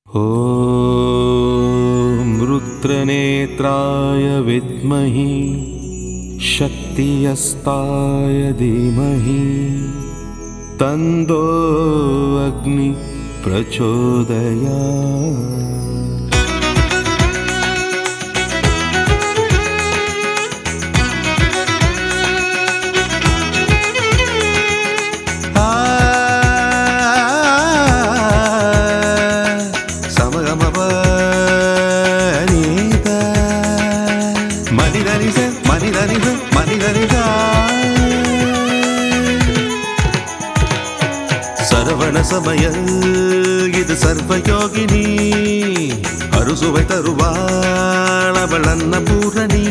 ॐ रुद्रनेत्राय विद्महि शक्तियस्ताय धीमहि तन्दो अग्नि प्रचोदया சமகமப நீத மனிதனிச மனிதனிச மனிதனிதா சரவண சமயல் இது சர்வயோகினி அறுசுவை தருவாள் அவள் அன்னபூரணி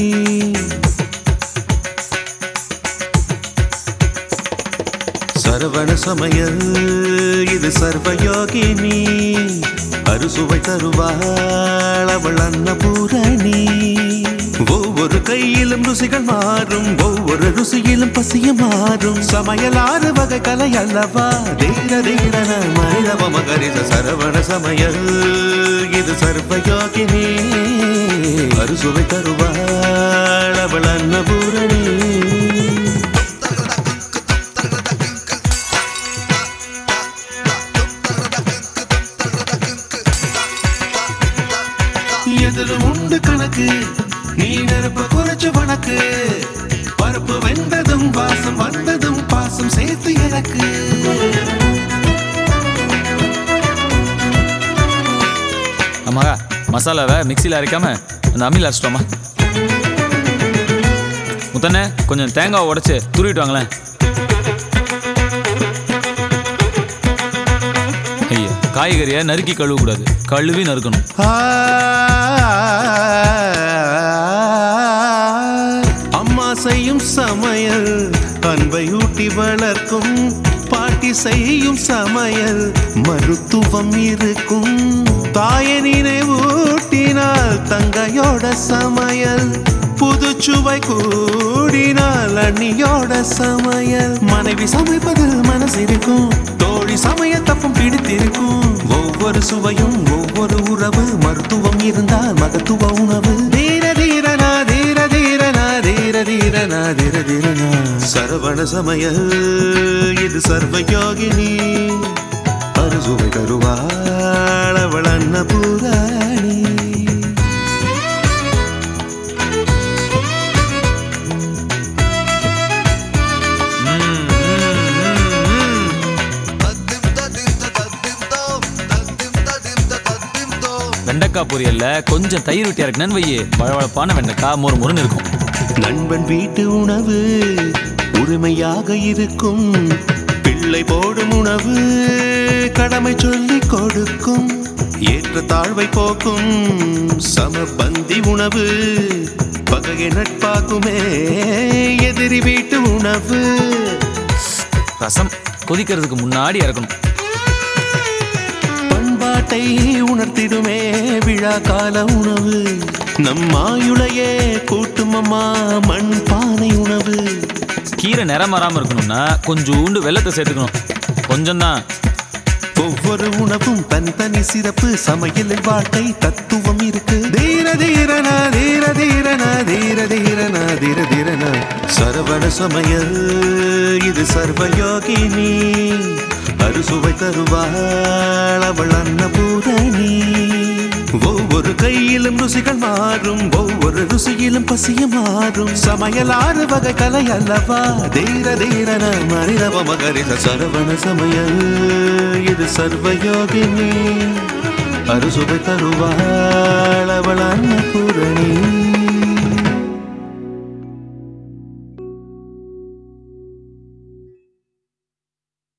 சரவண சமயல் இது சர்வயோகினி அறுசுவை தருவாள் அவள் அன்னபூரணி ஒவ்வொரு கையிலும் ருசிகள் மாறும் ஒவ்வொரு ருசியிலும் பசிய மாறும் சமையல் ஆறு வகை கலை அல்லவா தீர தீரன மனிதவ மகரித சரவண சமயல் இது சர்வயோகினி அறுசுவை தருவாள் அவள் அன்னபூரணி எதிலும் உண்டு கணக்கு நீ நெருப்ப குறைச்சு வணக்கு பருப்பு வெந்ததும் வாசம் வந்ததும் பாசம் சேர்த்து எனக்கு ஆமாங்க மசாலாவை மிக்சியில் அரைக்காம அந்த அம்மியில் அரைச்சிட்டோமா முத்தண்ணே கொஞ்சம் தேங்காவை உடைச்சு துருவிட்டு வாங்களேன் ஐயா காய்கறியை நறுக்கி கழுவக்கூடாது கழுவி நறுக்கணும் அம்மா செய்யும் சமையல் அன்பை ஊட்டி வளர்க்கும் பாட்டி செய்யும் சமையல் மருத்துவம் இருக்கும் தாயை நினைவூட்டினால் தங்கையோட சமையல் புதுச்சுவை கூடினால் அண்ணியோட சமையல் மனைவி சமைப்பதில் மனசிருக்கும் தோழி சமய தப்பும் பிடித்திருக்கும் ஒவ்வொரு சுவையும் ஒவ்வொரு உறவு மருத்துவம் இருந்தால் மகத்துவ உணவு தீர தீரனா தீர தீரனா தீர தீரனா தீர தீரனா சரவண சமையல் இது சர்வயோகினி அறுசுவை தருவாள் அவள் அன்னபூராணி வெண்டைக்காய் பொரியல்ல கொஞ்சம் தயிர் விட்டு இறக்குனேன்னு வையே வழவழப்பான வெண்டைக்காய் மொறு மொறுன்னு இருக்கும் நண்பன் வீட்டு உணவு உரிமையாக இருக்கும் பிள்ளை போடும் உணவு கடமை சொல்லிக் கொடுக்கும் ஏற்ற தாழ்வை போக்கும் சமபந்தி உணவு பகையை நட்பாக்குமே எதிரி வீட்டு உணவு ரசம் கொதிக்கிறதுக்கு முன்னாடி இறக்கணும் பண்பாட்டை உணர்த்திடுமே விழா கால உணவு நம் ஆயுளையே கூட்டுமம்மா மண் பானை உணவு கீரை நிறம் வராமல் இருக்கணும்னா கொஞ்சோண்டு வெள்ளத்தை சேர்த்துக்கணும் கொஞ்சம்தான் ஒவ்வொரு உணவும் தனித்தனி சிறப்பு சமையலில் வாழ்க்கை தத்துவம் இருக்கு தீர தீரனா தீர தீரனா தீர தீரனா தீர தீரனா சரவண சமையல் இது சர்வயோகினி அறுசுவை தருவாள் அவள் அன்னபூரணி ஒவ்வொரு கையிலும் ருசிகள் மாறும் ஒவ்வொரு ருசியிலும் பசிய மாறும் சமையல் ஆறு வகை கலை அல்லவா தீர தீரன மனிதவ மகரித சரவண சமையல் இது சர்வயோகினி அறுசுவை தருவாள் அவள் அன்னபூரணி